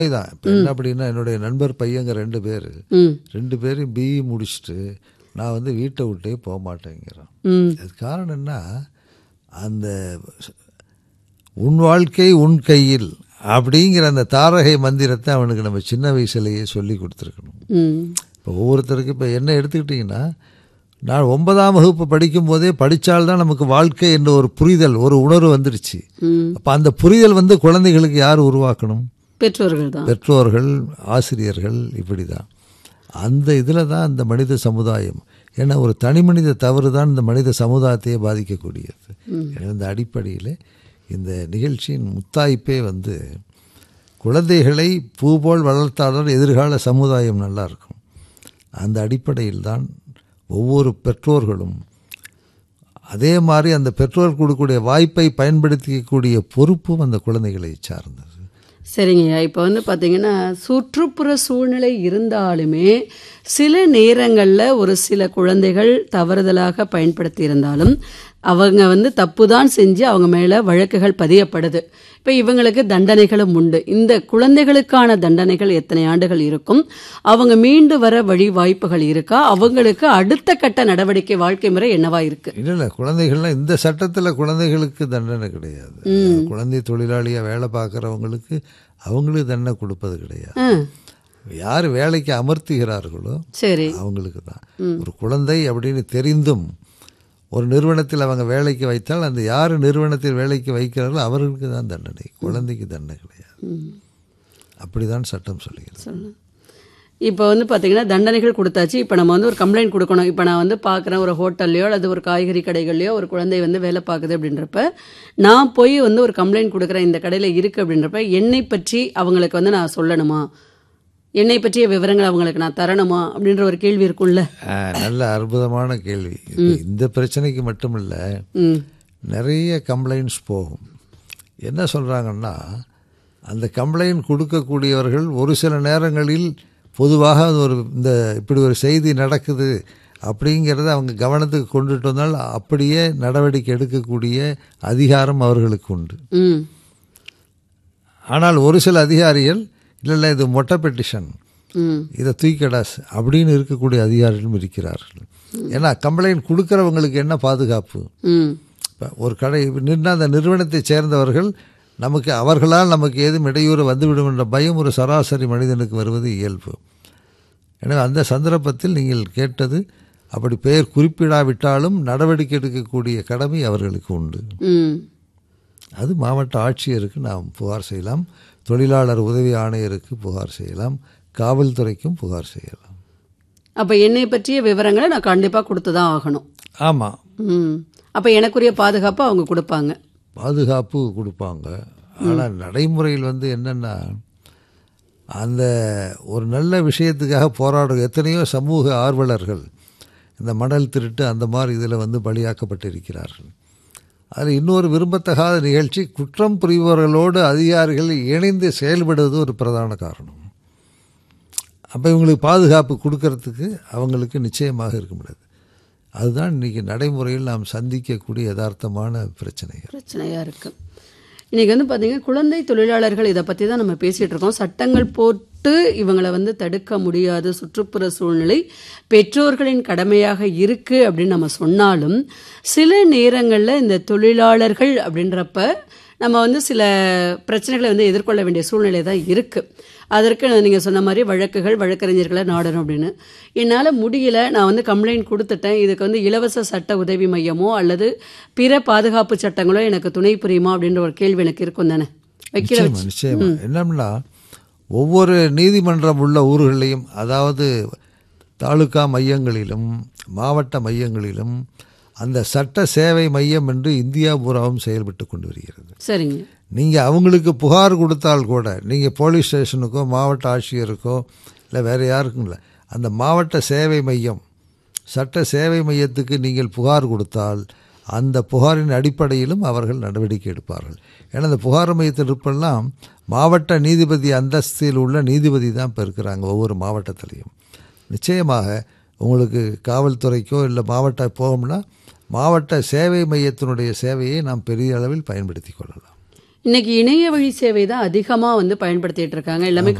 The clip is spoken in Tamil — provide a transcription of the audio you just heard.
தான் இப்போ என்ன அப்படின்னா என்னுடைய நண்பர் பையங்க ரெண்டு பேர் ம் ரெண்டு பேரும் பிஇ முடிச்சுட்டு நான் வந்து வீட்டை விட்டே போக மாட்டேங்கிறான் ம் அது காரணம் என்ன அந்த உன் வாழ்க்கை உன் கையில் அப்படிங்கிற அந்த தாரகை மந்திரத்தை அவனுக்கு நம்ம சின்ன வயசுலேயே சொல்லி கொடுத்துருக்கணும் ம் இப்போ ஒவ்வொருத்தருக்கு இப்போ என்ன எடுத்துக்கிட்டிங்கன்னா நான் ஒன்பதாம் வகுப்பு படிக்கும் போதே படித்தால்தான் நமக்கு வாழ்க்கை என்ற ஒரு புரிதல் ஒரு உணர்வு வந்துடுச்சு ம் அப்போ அந்த புரிதல் வந்து குழந்தைகளுக்கு யார் உருவாக்கணும் பெற்றோர்கள் தான் பெற்றோர்கள் ஆசிரியர்கள் இப்படி தான் அந்த இதில் தான் இந்த மனித சமுதாயம் ஏன்னா ஒரு தனி மனித தவறு தான் இந்த மனித சமுதாயத்தையே பாதிக்கக்கூடியது எனவே இந்த அடிப்படையில் இந்த நிகழ்ச்சியின் முத்தாய்ப்பே வந்து குழந்தைகளை பூ போல் வளர்த்தாலும் எதிர்கால சமுதாயம் நல்லா இருக்கும் அந்த அடிப்படையில் தான் ஒவ்வொரு பெற்றோர்களும் அதே மாதிரி அந்த பெற்றோர் கொடுக்கக்கூடிய வாய்ப்பை பயன்படுத்திக்கக்கூடிய பொறுப்பும் அந்த குழந்தைகளை சார்ந்தது சரிங்கய்யா இப்போ வந்து பார்த்தீங்கன்னா சுற்றுப்புற சூழ்நிலை இருந்தாலுமே சில நேரங்களில் ஒரு சில குழந்தைகள் தவறுதலாக பயன்படுத்தி இருந்தாலும் அவங்க வந்து தப்பு தான் செஞ்சு அவங்க மேலே வழக்குகள் பதியப்படுது இப்போ இவங்களுக்கு தண்டனைகளும் உண்டு இந்த குழந்தைகளுக்கான தண்டனைகள் எத்தனை ஆண்டுகள் இருக்கும் அவங்க மீண்டு வர வழி வாய்ப்புகள் இருக்கா அவங்களுக்கு அடுத்த கட்ட நடவடிக்கை வாழ்க்கை முறை என்னவா இருக்கு இல்லை இல்லை குழந்தைகள்லாம் இந்த சட்டத்தில் குழந்தைகளுக்கு தண்டனை கிடையாது குழந்தை தொழிலாளியாக வேலை பார்க்குறவங்களுக்கு அவங்களுக்கு தண்டனை கொடுப்பது கிடையாது ஆ யார் வேலைக்கு அமர்த்துகிறார்களோ சரி அவங்களுக்கு தான் ஒரு குழந்தை அப்படின்னு தெரிந்தும் ஒரு நிறுவனத்தில் அவங்க வேலைக்கு வைத்தால் அந்த யார் நிறுவனத்தில் வேலைக்கு வைக்கிறார்களோ அவர்களுக்கு தான் தண்டனை குழந்தைக்கு தண்டனை கிடையாது அப்படி தான் சட்டம் சொல்லுகிறது சொல்லலாம் இப்போ வந்து பார்த்தீங்கன்னா தண்டனைகள் கொடுத்தாச்சு இப்போ நம்ம வந்து ஒரு கம்ப்ளைண்ட் கொடுக்கணும் இப்போ நான் வந்து பார்க்குறேன் ஒரு ஹோட்டல்லையோ அல்லது ஒரு காய்கறி கடைகள்லையோ ஒரு குழந்தை வந்து வேலை பார்க்குது அப்படின்றப்ப நான் போய் வந்து ஒரு கம்ப்ளைண்ட் கொடுக்குறேன் இந்த கடையில் இருக்குது அப்படின்றப்ப என்னை பற்றி அவங்களுக்கு வந்து நான் சொல்லணுமா என்னை பற்றிய விவரங்கள் அவங்களுக்கு நான் தரணுமா அப்படின்ற ஒரு கேள்வி இருக்கும்ல ஆ, நல்ல அற்புதமான கேள்வி இப்ப இந்த பிரச்சனைக்கு மட்டும் இல்லை ம் நிறைய கம்ப்ளைண்ட்ஸ் போகும் என்ன சொல்கிறாங்கன்னா அந்த கம்ப்ளைண்ட் கொடுக்கக்கூடியவர்கள் ஒரு சில நேரங்களில் பொதுவாக அது ஒரு இந்த இப்படி ஒரு செய்தி நடக்குது அப்படிங்கிறத அவங்க கவனத்துக்கு கொண்டுட்டு வந்தால் அப்படியே நடவடிக்கை எடுக்கக்கூடிய அதிகாரம் அவர்களுக்கு உண்டு ம் ஆனால் ஒரு சில அதிகாரிகள் இல்லை இல்லை இது மொட்டை பெட்டிஷன் ம் இதை தூக்கிடாஸ் அப்படின்னு இருக்கக்கூடிய அதிகாரிகளும் இருக்கிறார்கள் ஏன்னா கம்ப்ளைண்ட் கொடுக்குறவங்களுக்கு என்ன பாதுகாப்பு ம் இப்போ ஒரு கடை நின்று அந்த நிறுவனத்தைச் சேர்ந்தவர்கள் நமக்கு அவர்களால் நமக்கு ஏதும் இடையூறு வந்துவிடும் என்ற பயம் ஒரு சராசரி மனிதனுக்கு வருவது இயல்பு எனவே அந்த சந்தர்ப்பத்தில் நீங்கள் கேட்டது அப்படி பெயர் குறிப்பிடாவிட்டாலும் நடவடிக்கை எடுக்கக்கூடிய கடமை அவர்களுக்கு உண்டு ம் அது மாவட்ட ஆட்சியருக்கு நாம் புகார் செய்யலாம் தொழிலாளர் உதவி ஆணையருக்கு புகார் செய்யலாம் காவல்துறைக்கும் புகார் செய்யலாம் அப்போ என்னை பற்றிய விவரங்களை நான் கண்டிப்பாக கொடுத்து தான் ஆகணும் ஆமாம் ம் அப்போ எனக்குரிய பாதுகாப்பை அவங்க கொடுப்பாங்க பாதுகாப்பு கொடுப்பாங்க ஆனால் நடைமுறையில் வந்து என்னென்னா அந்த ஒரு நல்ல விஷயத்துக்காக போராடுற எத்தனையோ சமூக ஆர்வலர்கள் இந்த மணல் திருட்டு அந்த மாதிரி இதில் வந்து பலியாக்கப்பட்டிருக்கிறார்கள் அதில் இன்னொரு விரும்பத்தகாத நிகழ்ச்சி குற்றம் புரிபவர்களோடு அதிகாரிகள் இணைந்து செயல்படுவது ஒரு பிரதான காரணம் அப்போ இவங்களுக்கு பாதுகாப்பு கொடுக்கறதுக்கு அவங்களுக்கு நிச்சயமாக இருக்க முடியாது அதுதான் இன்றைக்கி நடைமுறையில் நாம் சந்திக்கக்கூடிய யதார்த்தமான பிரச்சனைகள் பிரச்சனையாக இருக்குது இன்றைக்கி வந்து பார்த்தீங்கன்னா குழந்தை தொழிலாளர்கள் இதை பற்றி தான் நம்ம பேசிகிட்டு இருக்கோம் சட்டங்கள் போட்டு இவங்களை வந்து தடுக்க முடியாது சுற்றுப்புற சூழ்நிலை பெற்றோர்களின் கடமையாக இருக்குது அப்படின்னு நம்ம சொன்னாலும் சில நேரங்களில் இந்த தொழிலாளர்கள் அப்படின்றப்ப நம்ம வந்து சில பிரச்சனைகளை வந்து எதிர்கொள்ள வேண்டிய சூழ்நிலை தான் இருக்குது அதற்கு நீங்கள் சொன்ன மாதிரி வழக்குகள் வழக்கறிஞர்களை நாடணும் அப்படின்னு என்னால் முடியல நான் வந்து கம்ப்ளைண்ட் கொடுத்துட்டேன் இதுக்கு வந்து இலவச சட்ட உதவி மையமோ அல்லது பிற பாதுகாப்பு சட்டங்களோ எனக்கு துணை புரியுமா அப்படின்ற ஒரு கேள்வி எனக்கு இருக்கும் தானே வைக்கிற நிச்சயமா நிச்சயமா என்னம்னா ஒவ்வொரு நீதிமன்றம் உள்ள ஊர்களையும் அதாவது தாலுகா மையங்களிலும் மாவட்ட மையங்களிலும் அந்த சட்ட சேவை மையம் என்று இந்தியா பூராவும் செயல்பட்டு கொண்டு வருகிறது சரிங்க நீங்கள் அவங்களுக்கு புகார் கொடுத்தால் கூட நீங்கள் போலீஸ் ஸ்டேஷனுக்கோ மாவட்ட ஆட்சியருக்கோ இல்லை வேறு யாருக்கும் இல்லை அந்த மாவட்ட சேவை மையம் சட்ட சேவை மையத்துக்கு நீங்கள் புகார் கொடுத்தால் அந்த புகாரின் அடிப்படையிலும் அவர்கள் நடவடிக்கை எடுப்பார்கள் ஏன்னா அந்த புகார் மையத்தில் இருப்பெல்லாம் மாவட்ட நீதிபதி அந்தஸ்தில் உள்ள நீதிபதி தான் இப்போ இருக்கிறாங்க ஒவ்வொரு மாவட்டத்திலையும் நிச்சயமாக உங்களுக்கு காவல்துறைக்கோ இல்லை மாவட்ட போகணும்னா மாவட்ட சேவை மையத்தினுடைய சேவையை நாம் பெரிய அளவில் பயன்படுத்தி கொள்ளலாம் இன்னைக்கு இணைய வழி சேவை தான் அதிகமாக வந்து பயன்படுத்திட்டு இருக்காங்க எல்லாமே